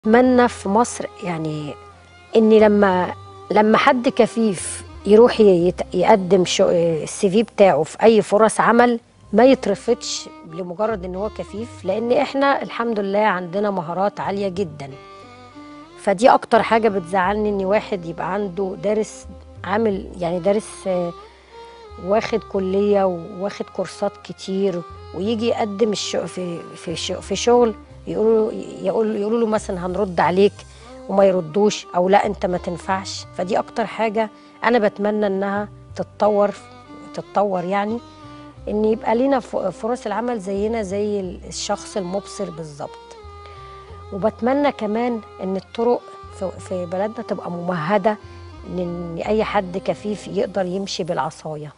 أتمنى في مصر يعني إن لما لما حد كفيف يروح يت- يقدم شو- السي في بتاعه في أي فرص عمل ما يترفضش لمجرد إن هو كفيف لأن إحنا الحمد لله عندنا مهارات عالية جدا فدي أكتر حاجة بتزعلني إن واحد يبقى عنده دارس عامل يعني دارس آه، واخد كلية وواخد كورسات كتير ويجي يقدم الشو في في شو في شغل يقولوا يقول يقولوا له مثلا هنرد عليك وما يردوش او لا انت ما تنفعش فدي اكتر حاجة انا بتمنى انها تتطور تتطور يعني ان يبقى لنا ف- فرص العمل زينا زي الشخص المبصر بالظبط وبتمنى كمان ان الطرق في- في بلدنا تبقى ممهدة ان اي حد كفيف يقدر يمشي بالعصايه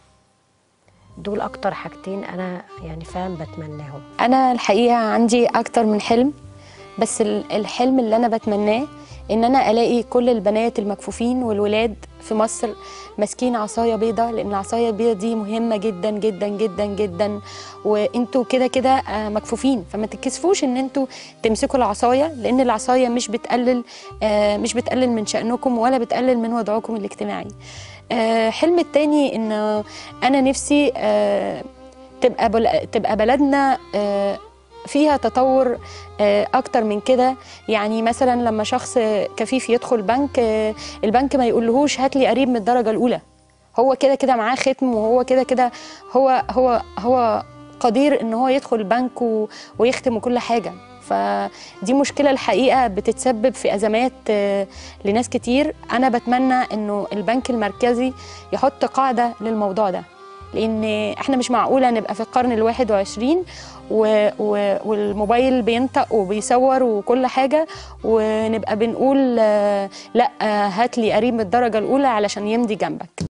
دول اكتر حاجتين انا يعني فعلا بتمناهم انا الحقيقه عندي اكتر من حلم بس ال- الحلم اللي انا بتمناه ان انا الاقي كل البنات المكفوفين والولاد في مصر ماسكين عصايه بيضة لان العصايه البيضة دي مهمه جدا جدا جدا جدا وانتوا كده كده آه، مكفوفين فما تتكسفوش ان انتوا تمسكوا العصايه لان العصايه مش بتقلل آه، مش بتقلل من شأنكم ولا بتقلل من وضعكم الاجتماعي آه، حلم التاني ان انا نفسي آه، تبقى بل... تبقى بلدنا آه، فيها تطور آه، اكتر من كده يعني مثلا لما شخص كفيف يدخل بنك آه، البنك ما يقولهوش هات لي قريب من الدرجه الاولى هو كده كده معاه ختم وهو كده كده هو هو هو قدير ان هو يدخل البنك و- ويختم وكل حاجه فدي مشكله الحقيقه بتتسبب في ازمات آه، لناس كتير انا بتمنى انه البنك المركزي يحط قاعده للموضوع ده لان احنا مش معقوله نبقى في القرن الواحد وعشرين و... و... والموبايل بينطق وبيصور وكل حاجه ونبقى بنقول آه، لا آه، هات لي قريب من الدرجه الاولى علشان يمضي جنبك